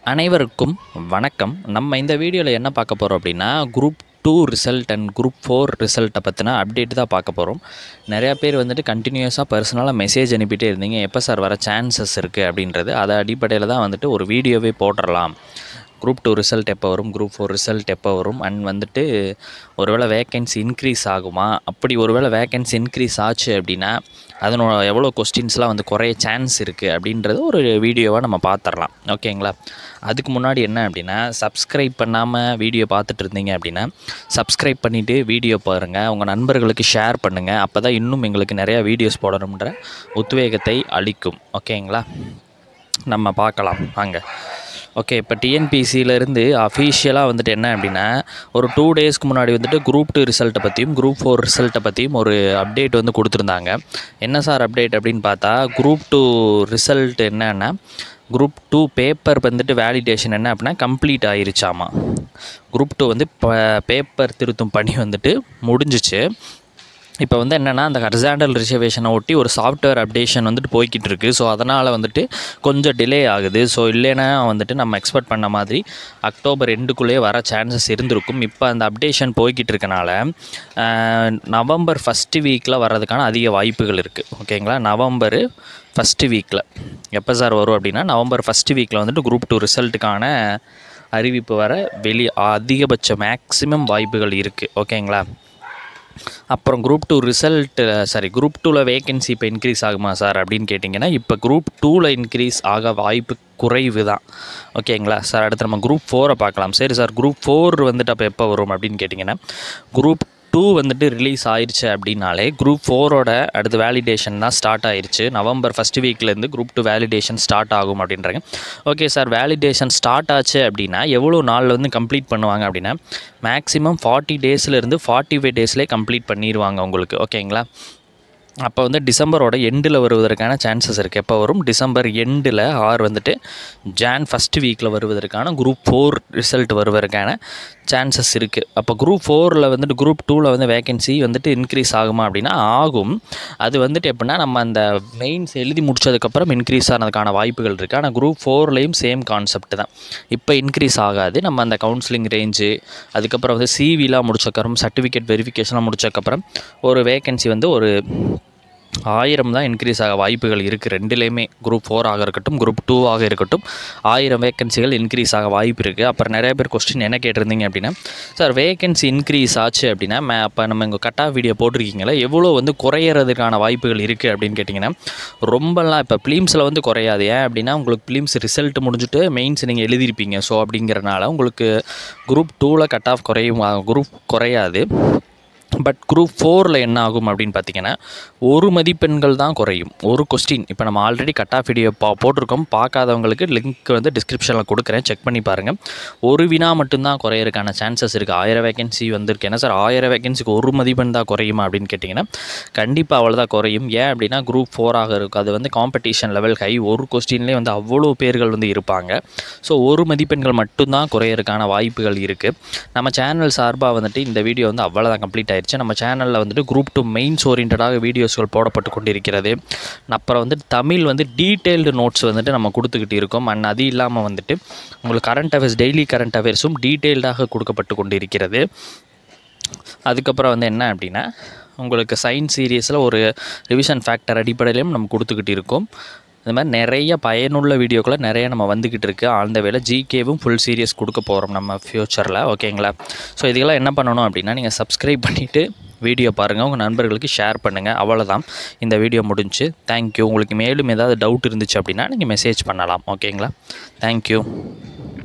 அனைவருக்கும் வணக்கம் நம்ம இந்த வீடியோவில் என்ன பார்க்க போகிறோம் அப்படின்னா group two result and group four ரிசல்ட்டை பற்றின அப்டேட் தான் பார்க்க போகிறோம் நிறையா பேர் வந்துட்டு கண்டினியூஸாக பர்சனலாக மெசேஜ் அனுப்பிட்டே இருந்தீங்க எப்போ சார் வர சான்சஸ் இருக்குது அப்படின்றது அதை அடிப்படையில் தான் வந்துட்டு ஒரு வீடியோவே போட்டுடலாம் குரூப் டூ ரிசல்ட் எப்போ வரும் குரூப் ஃபோர் ரிசல்ட் எப்போ வரும் அண்ட் வந்துட்டு ஒருவேளை வேக்கன்சி இன்க்ரீஸ் ஆகுமா அப்படி ஒருவேளை வேக்கன்சி இன்க்ரீஸ் ஆச்சு அப்படின்னா அதனோட எவ்வளோ கொஸ்டின்ஸ்லாம் வந்து குறைய சான்ஸ் இருக்குது அப்படின்றது ஒரு வீடியோவாக நம்ம பார்த்துடலாம் ஓகேங்களா அதுக்கு முன்னாடி என்ன அப்படின்னா சப்ஸ்கிரைப் பண்ணாமல் வீடியோ பார்த்துட்டு இருந்தீங்க அப்படின்னா சப்ஸ்கிரைப் பண்ணிவிட்டு வீடியோ பாருங்கள் உங்கள் நண்பர்களுக்கு ஷேர் பண்ணுங்கள் அப்போ தான் இன்னும் எங்களுக்கு நிறையா வீடியோஸ் போடணுன்ற உத்வேகத்தை அளிக்கும் ஓகேங்களா நம்ம பார்க்கலாம் வாங்க ஓகே இப்போ டிஎன்பிசியிலேருந்து அஃபீஷியலாக வந்துட்டு என்ன அப்படின்னா ஒரு டூ டேஸ்க்கு முன்னாடி வந்துட்டு குரூப் டூ ரிசல்ட்டை பற்றியும் குரூப் ஃபோர் ரிசல்ட்டை பற்றியும் ஒரு அப்டேட் வந்து கொடுத்துருந்தாங்க என்ன சார் அப்டேட் அப்படின்னு பார்த்தா குரூப் டூ ரிசல்ட் என்னன்னா குரூப் டூ பேப்பர் வந்துட்டு வேலிடேஷன் என்ன அப்படின்னா கம்ப்ளீட் ஆயிருச்சாமா குரூப் டூ வந்து பேப்பர் திருத்தும் பணி வந்துட்டு முடிஞ்சிச்சு இப்போ வந்து என்னென்னா அந்த ஹர்சாண்டல் ரிசர்வேஷனை ஒட்டி ஒரு சாஃப்ட்வேர் அப்டேஷன் வந்துட்டு போய்கிட்டு இருக்குது ஸோ அதனால் வந்துட்டு கொஞ்சம் டிலே ஆகுது ஸோ இல்லைன்னா வந்துட்டு நம்ம எக்ஸ்பெக்ட் பண்ண மாதிரி அக்டோபர் ரெண்டுக்குள்ளேயே வர சான்சஸ் இருந்திருக்கும் இப்போ அந்த அப்டேஷன் போய்கிட்டு இருக்கனால ஆஹ், நவம்பர் ஃபஸ்ட்டு வீக்கில் வர்றதுக்கான அதிக வாய்ப்புகள் இருக்குது ஓகேங்களா நவம்பர் ஃபஸ்ட்டு வீக்கில் எப்போ சார் வரும் அப்படின்னா நவம்பர் ஃபஸ்ட்டு வீக்கில் வந்துட்டு குரூப் டூ ரிசல்ட்டுக்கான அறிவிப்பு வர வெளி அதிகபட்ச மேக்ஸிமம் வாய்ப்புகள் இருக்குது ஓகேங்களா அப்புறம் group two result sorry group டூவில் வேகன்சி இப்போ இன்க்ரீஸ் ஆகுமா சார் அப்படின்னு கேட்டிங்கன்னா இப்போ குரூப் டூவில் இன்க்ரீஸ் ஆக வாய்ப்பு குறைவு தான் ஓகேங்களா சார் அடுத்து நம்ம குரூப் ஃபோரை பார்க்கலாம் சரி சார் குரூப் ஃபோர் வந்துட்டு அப்போ எப்போ வரும் அப்படின்னு கேட்டிங்கன்னா குரூப் டூ வந்துட்டு ரிலீஸ் ஆயிருச்சு அப்படின்னாலே குரூப் ஃபோரோட அடுத்து வேலிடேஷன் தான் ஸ்டார்ட் ஆயிருச்சு நவம்பர் ஃபஸ்ட் வீக்லேருந்து குரூப் டூ வேலிடேஷன் ஸ்டார்ட் ஆகும் அப்படின்றாங்க ஓகே சார் வேலிடேஷன் ஸ்டார்ட் ஆச்சு அப்படின்னா எவ்வளோ நாளில் வந்து கம்ப்ளீட் பண்ணுவாங்க அப்படின்னா மேக்ஸிமம் ஃபார்ட்டி டேஸ்லேருந்து ஃபார்ட்டி ஃபைவ் டேஸ்லேயே கம்ப்ளீட் பண்ணிடுவாங்க உங்களுக்கு ஓகேங்களா அப்போ வந்து டிசம்பரோட எண்டில் வருவதற்கான சான்சஸ் இருக்குது எப்போ வரும் டிசம்பர் எண்டில் ஆர் வந்துட்டு ஜான் ஃபஸ்ட் வீக்கில் வருவதற்கான குரூப் ஃபோர் ரிசல்ட் வருவதற்கான சான்சஸ் இருக்குது அப்போ குரூப் ஃபோரில் வந்துட்டு குரூப் டூவில் வந்து வேகன்சி வந்துட்டு இன்க்ரீஸ் ஆகுமா அப்படின்னா ஆகும் அது வந்துட்டு எப்படின்னா நம்ம அந்த மெயின்ஸ் எழுதி முடிச்சதுக்கப்புறம் இன்க்ரீஸ் ஆனதுக்கான வாய்ப்புகள் இருக்குது ஆனால் குரூப் ஃபோர்லேயும் சேம் கான்செப்ட் தான் இப்போ இன்க்ரீஸ் ஆகாது நம்ம அந்த கவுன்சிலிங் ரேஞ்சு அதுக்கப்புறம் வந்து சிவிலாம் முடிச்சக்கப்புறம் சர்டிஃபிகேட் வெரிஃபிகேஷன்லாம் முடிச்சக்கப்புறம் ஒரு வேகன்சி வந்து ஒரு ஆயிரம் தான் இன்க்ரீஸ் ஆக வாய்ப்புகள் இருக்குது ரெண்டுலேயுமே குரூப் ஃபோர் ஆக இருக்கட்டும் குரூப் டூ ஆக இருக்கட்டும் ஆயிரம் வேகன்சிகள் இன்க்ரீஸ் ஆக வாய்ப்பு இருக்குது அப்புறம் நிறைய பேர் கொஸ்டின் என்ன கேட்டிருந்தீங்க அப்படின்னா சார் வேகன்சி இன்க்ரீஸ் ஆச்சு அப்படின்னா மே அப்போ நம்ம இங்கே கட் ஆஃப் வீடியோ போட்டிருக்கீங்களா எவ்வளோ வந்து குறையிறதுக்கான வாய்ப்புகள் இருக்குது அப்படின்னு கேட்டிங்கன்னா ரொம்பலாம் இப்போ ஃபிலிம்ஸில் வந்து குறையாது ஏன் அப்படின்னா உங்களுக்கு ஃபிலிம்ஸ் ரிசல்ட் முடிஞ்சுட்டு மெயின்ஸ் நீங்கள் எழுதியிருப்பீங்க ஸோ அப்படிங்கிறனால உங்களுக்கு குரூப் டூவில் கட் ஆஃப் குறையும் குரூப் குறையாது பட் குரூப் ஃபோரில் என்ன ஆகும் அப்படின்னு பார்த்தீங்கன்னா ஒரு மதிப்பெண்கள் தான் குறையும் ஒரு கொஸ்டின் இப்போ நம்ம ஆல்ரெடி கட் ஆஃப் வீடியோ பா போட்டிருக்கோம் பார்க்காதவங்களுக்கு லிங்க் வந்து டிஸ்கிரிப்ஷனில் கொடுக்குறேன் செக் பண்ணி பாருங்கள் ஒரு வினா மட்டும்தான் குறையறதுக்கான சான்சஸ் இருக்குது ஆயிரம் வேகன்சி வந்திருக்கு ஏன்னா சார் ஆயிரம் வேகன்சிக்கு ஒரு மதிப்பெண் தான் குறையுமா அப்படின்னு கேட்டிங்கன்னா கண்டிப்பாக அவ்வளோதான் குறையும் ஏன் அப்படின்னா குரூப் ஃபோராக இருக்கும் அது வந்து காம்படிஷன் லெவல் ஹை ஒரு கொஸ்டின்லேயே வந்து அவ்வளோ பேர்கள் வந்து இருப்பாங்க ஸோ ஒரு மதிப்பெண்கள் மட்டும்தான் குறையறதுக்கான வாய்ப்புகள் இருக்குது நம்ம சேனல் சார்பாக வந்துட்டு இந்த வீடியோ வந்து அவ்வளோதான் கம்ப்ளீட் ஆயிடுச்சு நம்ம சேனலில் வந்துட்டு குரூப் டூ மெயின்ஸ் ஓரியன்டாக வீடியோஸ்கள் போடப்பட்டு கொண்டிருக்கிறது அப்புறம் வந்து தமிழ் வந்து டீட்டெயில்டு நோட்ஸ் வந்துட்டு நம்ம கொடுத்துக்கிட்டு இருக்கோம் அண்ட் அது இல்லாமல் வந்துட்டு உங்களுக்கு கரண்ட் அஃபேர்ஸ் டெய்லி கரண்ட் அஃபேர்ஸும் டீட்டெயில்டாக கொடுக்கப்பட்டு கொண்டிருக்கிறது அதுக்கப்புறம் வந்து என்ன அப்படின்னா உங்களுக்கு சயின்ஸ் சீரியஸில் ஒரு ரிவிஷன் ஃபேக்டர் அடிப்படையிலையும் நம்ம கொடுத்துக்கிட்டு இருக்கோம் இந்த மாதிரி நிறைய பயனுள்ள வீடியோக்களை நிறைய நம்ம வந்துக்கிட்டு இருக்கு ஆழ்ந்த வேலை ஜிகேவும் ஃபுல் சீரியஸ் கொடுக்க போகிறோம் நம்ம ஃப்யூச்சரில் ஓகேங்களா ஸோ இதெல்லாம் என்ன பண்ணணும் அப்படின்னா நீங்கள் சப்ஸ்கிரைப் பண்ணிவிட்டு வீடியோ பாருங்கள் உங்கள் நண்பர்களுக்கு ஷேர் பண்ணுங்கள் அவ்வளோதான் இந்த வீடியோ முடிஞ்சு தேங்க்யூ உங்களுக்கு மேலும் ஏதாவது டவுட் இருந்துச்சு அப்படின்னா நீங்கள் மெசேஜ் பண்ணலாம் ஓகேங்களா தேங்க்யூ